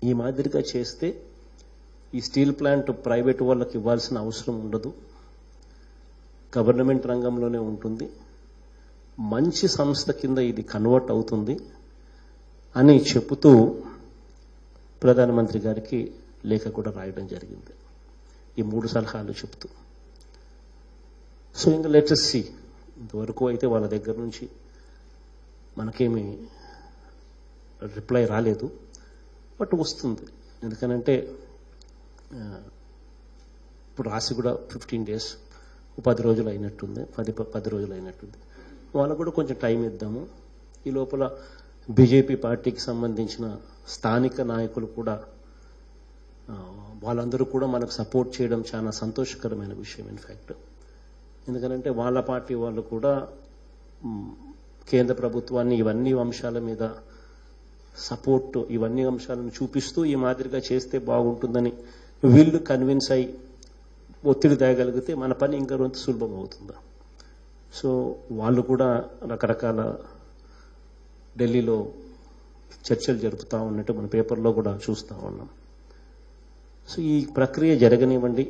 ఈ మాదిరిగా చేస్తే ఈ స్టీల్ ప్లాంట్ ప్రైవేట్ వాళ్ళకి ఇవ్వాల్సిన అవసరం ఉండదు గవర్నమెంట్ రంగంలోనే ఉంటుంది మంచి సంస్థ కింద ఇది కన్వర్ట్ అవుతుంది అని చెబుతూ ప్రధానమంత్రి గారికి లేఖ కూడా రాయడం జరిగింది ఈ మూడు సలహాలు చెప్తూ సో ఇంకా లెటెస్ట్ సి ఇంతవరకు అయితే వాళ్ళ దగ్గర నుంచి మనకేమి రిప్లై రాలేదు బట్ వస్తుంది ఎందుకనంటే ఆ, ఇప్పుడు రాసి కూడా ఫిఫ్టీన్ డేస్ పది రోజులు అయినట్టుంది పది పది రోజులు అయినట్టుంది వాళ్ళకు కూడా కొంచెం టైం ఇద్దాము ఈ లోపల బీజేపీ పార్టీకి సంబంధించిన స్థానిక నాయకులు కూడా ఆ, వాళ్ళందరూ కూడా మనకు సపోర్ట్ చేయడం చాలా సంతోషకరమైన విషయం ఇన్ఫ్యాక్ట్ ఎందుకంటే వాళ్ళ పార్టీ వాళ్ళు కూడా మ్, కేంద్ర ప్రభుత్వాన్ని ఇవన్నీ అంశాల మీద సపోర్ట్ ఇవన్నీ అంశాలను చూపిస్తూ ఈ మాదిరిగా చేస్తే బాగుంటుందని వీళ్ళు కన్విన్స్ అయి ఒత్తిడి తేగలిగితే మన పని ఇంకా రొంత సులభం అవుతుందా సో వాళ్ళు కూడా రకరకాల ఢిల్లీలో చర్చలు జరుపుతూ ఉన్నట్టు మన పేపర్లో కూడా చూస్తూ ఉన్నాం సో ఈ ప్రక్రియ జరగనివ్వండి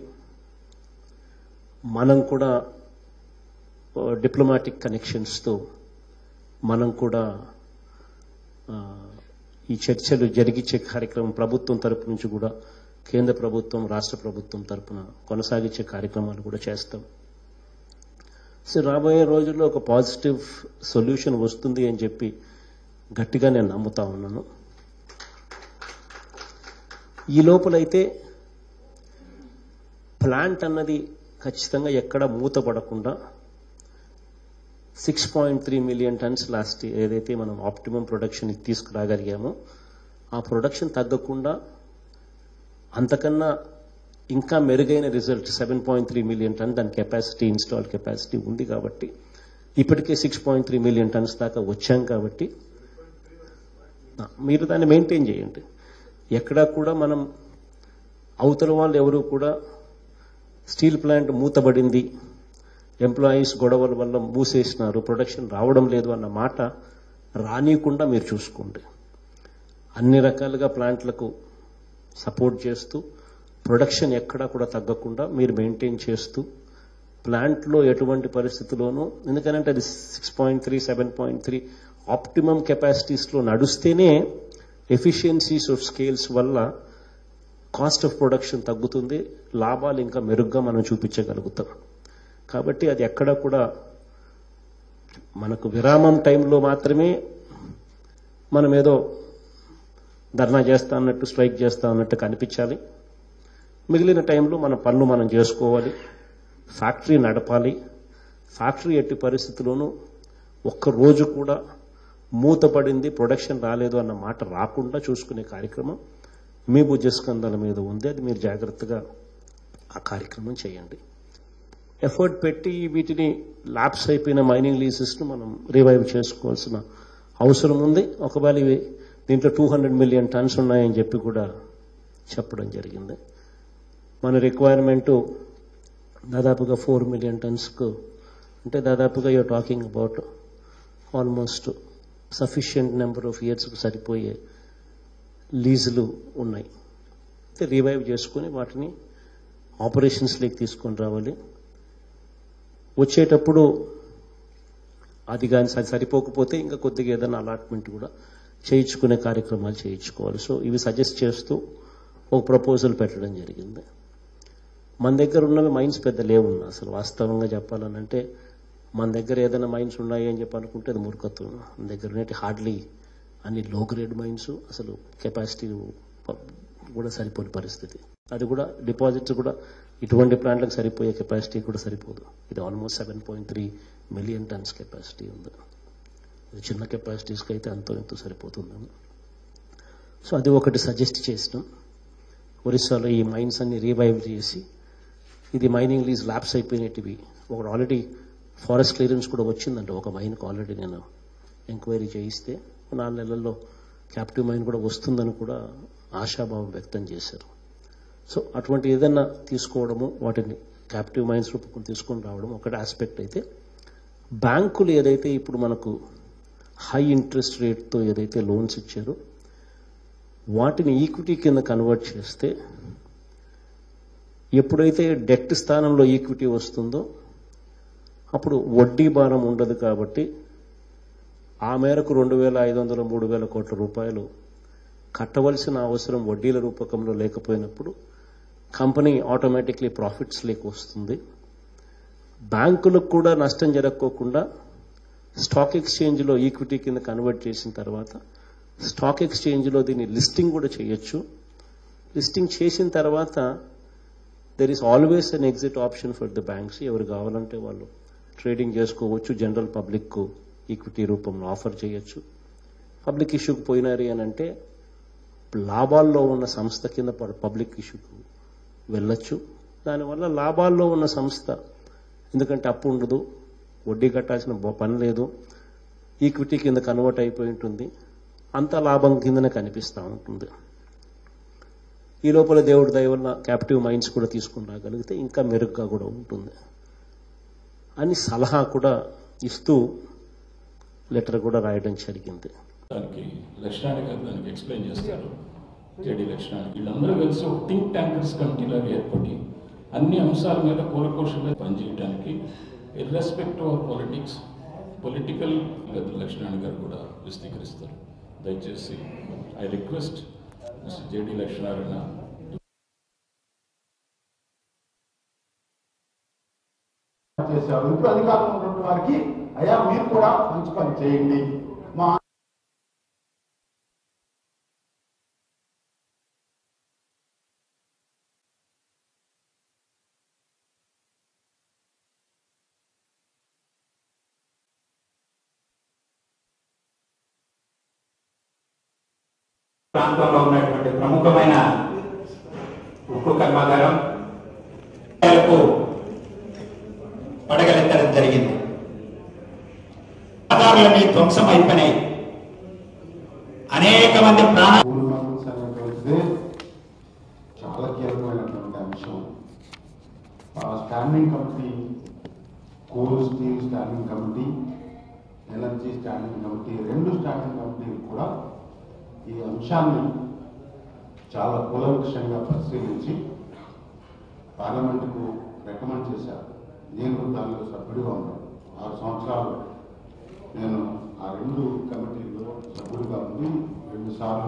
మనం కూడా డిప్లొమాటిక్ కనెక్షన్స్తో మనం కూడా ఆ, ఈ చర్చలు జరిగించే కార్యక్రమం ప్రభుత్వం తరపు నుంచి కూడా కేంద్ర ప్రభుత్వం రాష్ట్ర ప్రభుత్వం తరపున కొనసాగించే కార్యక్రమాలు కూడా చేస్తాం సో రాబోయే రోజుల్లో ఒక పాజిటివ్ సొల్యూషన్ వస్తుంది అని చెప్పి గట్టిగా నేను నమ్ముతా ఉన్నాను ఈ లోపలైతే ప్లాంట్ అన్నది ఖచ్చితంగా ఎక్కడ మూతపడకుండా six point three million tons last ఏదైతే మనం ఆప్టిమం ప్రొడక్షన్ తీసుకురాగలిగామో ఆ ప్రొడక్షన్ తగ్గకుండా అంతకన్నా ఇంకా మెరుగైన result seven point three million ton దాని కెపాసిటీ ఇన్స్టాల్ కెపాసిటీ ఉంది కాబట్టి ఇప్పటికే six point three million tons దాకా వచ్చాం కాబట్టి ఆ, మీరు దాన్ని మెయింటైన్ చేయండి ఎక్కడా కూడా మనం అవతల వాళ్ళు ఎవరు కూడా స్టీల్ ప్లాంట్ మూతబడింది ఎంప్లాయీస్ గొడవల వల్ల మూసేసినారు ప్రొడక్షన్ రావడం లేదు అన్న మాట రానియకుండా మీరు చూసుకోండి అన్ని రకాలుగా ప్లాంట్లకు సపోర్ట్ చేస్తూ ప్రొడక్షన్ ఎక్కడా కూడా తగ్గకుండా మీరు మెయింటైన్ చేస్తూ ప్లాంట్లో ఎటువంటి పరిస్థితిలోనూ ఎందుకంటే అది six point three seven point three optimum కెపాసిటీస్లో నడుస్తేనే ఎఫిషియన్సీస్ ఆఫ్ స్కేల్స్ వల్ల కాస్ట్ ఆఫ్ ప్రొడక్షన్ తగ్గుతుంది లాభాలు ఇంకా మెరుగ్గా మనం చూపించగలుగుతాం కాబట్టి అది ఎక్కడ కూడా మనకు విరామం టైంలో మాత్రమే మనం ఏదో ధర్నా చేస్తా అన్నట్టు స్ట్రైక్ చేస్తా అన్నట్టు కనిపించాలి మిగిలిన టైంలో మన పనులు మనం చేసుకోవాలి ఫ్యాక్టరీ నడపాలి ఫ్యాక్టరీ ఎట్టి పరిస్థితుల్లోనూ ఒక్క రోజు కూడా మూతపడింది ప్రొడక్షన్ రాలేదు అన్న మాట రాకుండా చూసుకునే కార్యక్రమం మీ భుజస్కంధాల మీద ఉంది అది మీరు జాగ్రత్తగా ఆ కార్యక్రమం చేయండి ఎఫర్ట్ పెట్టి వీటిని ల్యాబ్స్ అయిపోయిన మైనింగ్ లీజెస్ను మనం రివైవ్ చేసుకోవాల్సిన అవసరం ఉంది ఒకవేళ ఇవి దీంట్లో టూ హండ్రెడ్ మిలియన్ టన్స్ ఉన్నాయని చెప్పి కూడా చెప్పడం జరిగింది మన రిక్వైర్మెంట్ దాదాపుగా ఫోర్ మిలియన్ టన్స్కు అంటే దాదాపుగా you're talking about almost sufficient number of ఇయర్స్కు సరిపోయే లీజులు ఉన్నాయి అయితే రివైవ్ చేసుకొని వాటిని ఆపరేషన్స్లోకి తీసుకొని రావాలి వచ్చేటప్పుడు అది కానీ సరి- సరిపోకపోతే ఇంకా కొద్దిగా ఏదైనా అలాట్మెంట్ కూడా చేయించుకునే కార్యక్రమాలు చేయించుకోవాలి సో ఇవి సజెస్ట్ చేస్తూ ఒక ప్రపోజల్ పెట్టడం జరిగింది మన దగ్గర ఉన్నవి మైన్స్ పెద్ద లేవు అసలు వాస్తవంగా చెప్పాలనంటే మన దగ్గర ఏదైనా మైన్స్ ఉన్నాయి అని చెప్పి అనుకుంటే అది మూర్ఖత్వం మన దగ్గర ఉన్నట్టు హార్డ్లీ అన్ని లో గ్రేడ్ మైన్స్ అసలు కెపాసిటీ కూడా సరిపోని పరిస్థితి అది కూడా డిపాజిట్స్ కూడా ఇటువంటి ప్లాంట్లకు సరిపోయే కెపాసిటీ కూడా సరిపోదు ఇది almost seven point three million tons capacity ఉంది ఇది చిన్న కెపాసిటీస్కి అయితే అంతో ఎంతో సరిపోతుందని సో అది ఒకటి సజెస్ట్ చేసినాం ఒరిస్సాలో ఈ మైన్స్ అన్ని రీవైవ్ చేసి ఇది మైనింగ్ లీజ్ ల్యాబ్స్ అయిపోయినట్టువి ఒకటి ఆల్రెడీ ఫారెస్ట్ క్లియరెన్స్ కూడా వచ్చిందంట ఒక మైన్కి ఆల్రెడీ నేను ఎంక్వైరీ చేయిస్తే నాలుగు నెలల్లో క్యాప్టివ్ మైన్ కూడా వస్తుందని కూడా ఆశాభావం వ్యక్తం చేశారు సో అటువంటి ఏదైనా తీసుకోవడము వాటిని క్యాప్టివ్ మైన్స్ రూపకం తీసుకొని రావడం ఒకటి ఆస్పెక్ట్ అయితే బ్యాంకులు ఏదైతే ఇప్పుడు మనకు హై ఇంట్రెస్ట్ రేట్తో ఏదైతే లోన్స్ ఇచ్చారో వాటిని ఈక్విటీ కింద కన్వర్ట్ చేస్తే ఎప్పుడైతే డెట్ స్థానంలో ఈక్విటీ వస్తుందో అప్పుడు వడ్డీ భారం ఉండదు కాబట్టి ఆ మేరకు రెండు వేల ఐదు వందల మూడు వేల కోట్ల రూపాయలు కట్టవలసిన అవసరం వడ్డీల రూపకంలో లేకపోయినప్పుడు కంపెనీ ఆటోమేటిక్లీ ప్రాఫిట్స్ లేక వస్తుంది బ్యాంకులకు కూడా నష్టం జరగకోకుండా స్టాక్ ఎక్స్చేంజ్లో ఈక్విటీ కింద కన్వర్ట్ చేసిన తర్వాత స్టాక్ ఎక్స్చేంజ్లో దీన్ని లిస్టింగ్ కూడా చేయొచ్చు లిస్టింగ్ చేసిన తర్వాత there is always an exit option for the banks ఎవరు కావాలంటే వాళ్ళు ట్రేడింగ్ చేసుకోవచ్చు జనరల్ పబ్లిక్కు ఈక్విటీ రూపంలో ఆఫర్ చేయొచ్చు పబ్లిక్ ఇష్యూకి పోయినారు అని అంటే లాభాల్లో ఉన్న సంస్థ కింద పబ్లిక్ ఇష్యూకు వెళ్ళొచ్చు దానివల్ల లాభాల్లో ఉన్న సంస్థ ఎందుకంటే అప్పు ఉండదు వడ్డీ కట్టాల్సిన బ- పని లేదు ఈక్విటీ కింద కన్వర్ట్ అయిపోయి ఉంటుంది అంత లాభం కిందనే కనిపిస్తూ ఉంటుంది ఈ లోపల దేవుడి దయ వల్ల క్యాప్టివ్ మైండ్స్ కూడా తీసుకుని రాగలిగితే ఇంకా మెరుగ్గా కూడా ఉంటుంది అని సలహా కూడా ఇస్తూ లెటర్ కూడా రాయడం జరిగింది దానికి లక్ష్మణ్ గారు దానికి ఎక్స్ప్లెయిన్ చేస్తారు జేడి లక్ష్మణ్ వీళ్ళందరూ కలిసి ఒక థింక్ ట్యాంకర్స్ కమిటీ లాగా ఏర్పడి అన్ని అంశాల మీద కూలకోశంగా పనిచేయడానికి irrespective of politics political Lakshman garu కూడా విశదీకరిస్తారు దయచేసి I request mister JD Lakshminarayana చేశారు ఇప్పుడు అధికారంలో ఉన్నటువంటి వారికి అయ్యా మీరు కూడా మంచి పని చేయండి మా ప్రాంతంలో ఉన్నటువంటి ప్రముఖమైన ఉక్కు కర్మాగారం కు పడగలెత్తడం జరిగింది ఆధారాలన్నీ ధ్వంసం అయిపోయినాయి అనేక మంది ప్రాణ స్కూల్ మెంబర్స్ అనేటువంటిది చాలా కీలకమైనటువంటి అంశం ఆ standing committee coal steel standing committee energy standing committee రెండు స్టాండింగ్ కమిటీలు కూడా ఈ అంశాన్ని చాలా కూలంకషంగా పరిశీలించి పార్లమెంటుకు రికమెండ్ చేశారు నేను దానిలో సభ్యుడిగా ఉన్నాను ఆరు సంవత్సరాలు నేను ఆ రెండు కమిటీల్లో సభ్యుడిగా ఉండి రెండు సార్లు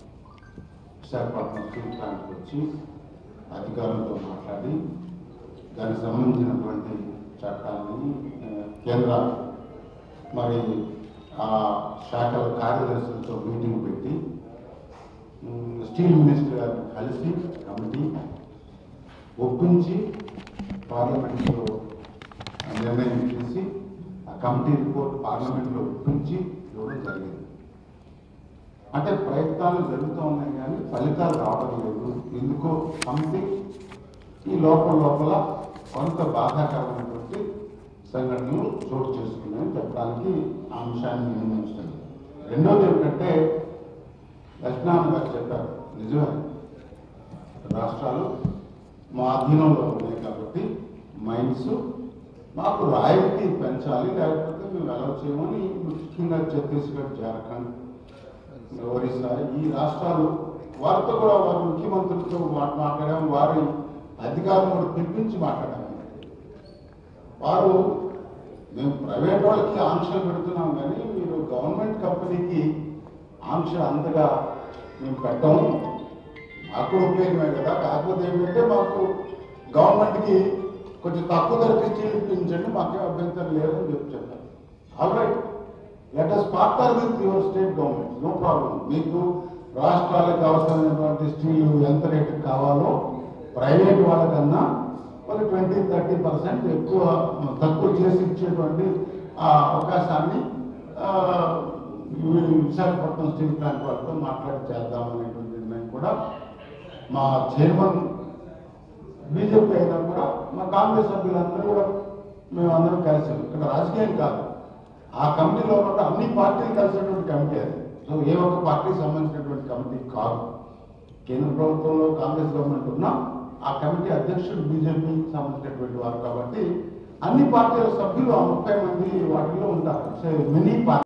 విశాఖపట్నం స్టీల్ ప్లాంట్కి వచ్చి అధికారులతో మాట్లాడి దానికి సంబంధించినటువంటి చట్టాన్ని ఆ, కేంద్ర మరి ఆ శాఖల కార్యదర్శులతో మీటింగ్ పెట్టి ఉమ్, స్టీల్ మినిస్టర్ గారిని కలిసి కమిటీ ఒప్పించి పార్లమెంట్లో ఆ నిర్ణయం చేసి ఆ కమిటీ రిపోర్ట్ పార్లమెంట్లో ఒప్పించి ఇవ్వడం జరిగింది అంటే ప్రయత్నాలు జరుగుతూ ఉన్నాయి కానీ ఫలితాలు రావడం లేదు ఎందుకో సంథింగ్ ఈ లోపల లోపల కొంత బాధాకరమైనటువంటి సంఘటనలు చోటు చేసుకున్నాయని చెప్పడానికి ఆ అంశాన్ని నేను ఉంచుతాను రెండోది ఏమిటంటే లక్ష్మణ్ గారు చెప్పారు నిజమే రాష్ట్రాలు మా అధీనంలో ఉన్నాయి కాబట్టి మైన్స్ మాకు రాయల్టీ పెంచాలి లేకపోతే మేము అలౌ చేయమని ముఖ్యంగా ఛత్తీస్గఢ్ జార్ఖండ్ ఒరిస్సా ఈ రాష్ట్రాలు వారితో కూడా వారి ముఖ్యమంత్రులతో మా- మాట్లాడాం వారి అధికారులు కూడా పిలిపించి మాట్లాడాము వారు మేము ప్రైవేట్ వాళ్ళకి ఆంక్షలు పెడుతున్నాం కానీ మీరు గవర్నమెంట్ కంపెనీకి ఆంక్ష అంతగా మేము పెట్టము మాకు కూడా ఉపయోగమే కదా కాకపోతే ఏంటంటే మాకు గవర్నమెంట్కి కొంచెం తక్కువ ధరకి స్టీల్ ఇప్పించండి మాకే అభ్యంతరం లేదని చెప్పి చెప్పారు all right let us partner with your state government no problem మీకు రాష్ట్రాలకు అవసరమైనటువంటి స్టీల్ ఎంత రేటు కావాలో ప్రైవేట్ వాళ్ళకన్నా ఒక ట్వంటీ థర్టీ పర్సెంట్ ఎక్కువ తక్కువ చేసి ఇచ్చేటువంటి ఆ అవకాశాన్ని ఆ, ఈ విశాఖపట్నం స్టీల్ ప్లాంట్ వాళ్ళతో మాట్లాడి చేద్దామనేటువంటి నిర్ణయం కూడా మా చైర్మన్ బీజేపీ అయినా కూడా మా కాంగ్రెస్ సభ్యులందరూ కూడా మేము అందరం కలిసాం ఇక్కడ రాజకీయం కాదు ఆ కమిటీలో ఉన్న అన్ని పార్టీలు కలిసినటువంటి కమిటీ అది సో ఏ ఒక్క పార్టీకి సంబంధించినటువంటి కమిటీ కాదు కేంద్ర ప్రభుత్వంలో కాంగ్రెస్ గవర్నమెంట్ ఉన్నా ఆ కమిటీ అధ్యక్షుడు బీజేపీకి సంబంధించినటువంటి వారు కాబట్టి అన్ని పార్టీల సభ్యులు ఆ ముప్పై మంది వాటిలో ఉంటారు సో మినీ పార్టీ